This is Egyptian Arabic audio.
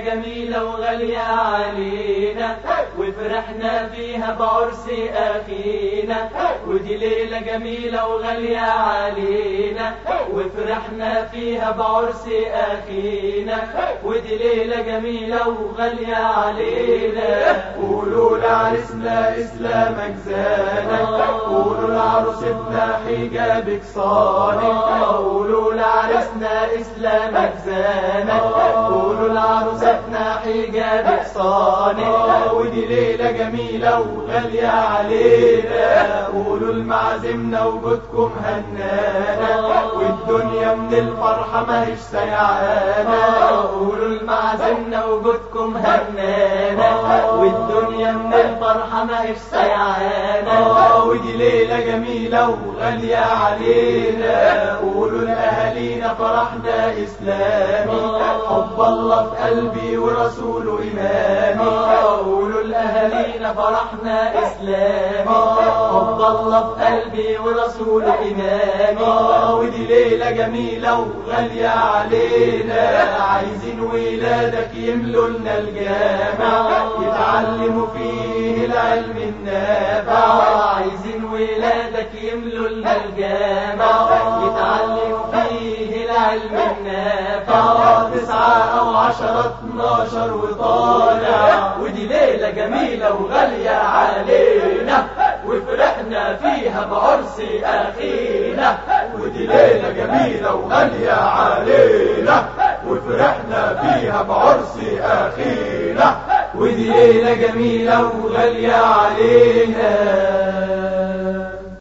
جميلة وغالية علينا وفرحنا فيها بعرس أخينا ودي ليلة جميلة وغالية علينا وفرحنا فيها بعرس أخينا ودي ليلة جميلة وغالية علينا قولوا لعرسنا إسلامك زانك قولوا لعروستنا حجابك صانك قولوا لعرسنا إسلامك زانك قولوا لعروستنا حجابك صانك ودي ليلة جميلة وغالية علينا قولوا لمعازمنا وجودكم هنانا والدنيا من الفرحة ماهيش سيعانا قولوا لمعازمنا وجودكم هنانا والدنيا من الفرحة ماهيش سيعانا ودي ليلة جميلة وغالية علينا قولوا لأهالينا فرحنا إسلامي حب الله في قلبي ورسوله إمامي قولوا لأهالينا فرحنا إسلامي حب الله في قلبي ورسوله إمامي ودي ليلة جميلة وغالية علينا عايزين ولادك يملوا لنا الجامع يتعلموا فيه العلم النافع عايزين ولادك يملوا لنا الجامع يتعلموا فيه العلم النافع تسعة أو عشرة اتناشر وطالع ودي ليلة جميلة وغالية علينا وفرحنا فيها بعرس أخينا ودي ليلة جميلة وغالية علينا وفرحنا فيها بعرس أخينا ودي ليلة جميلة وغالية علينا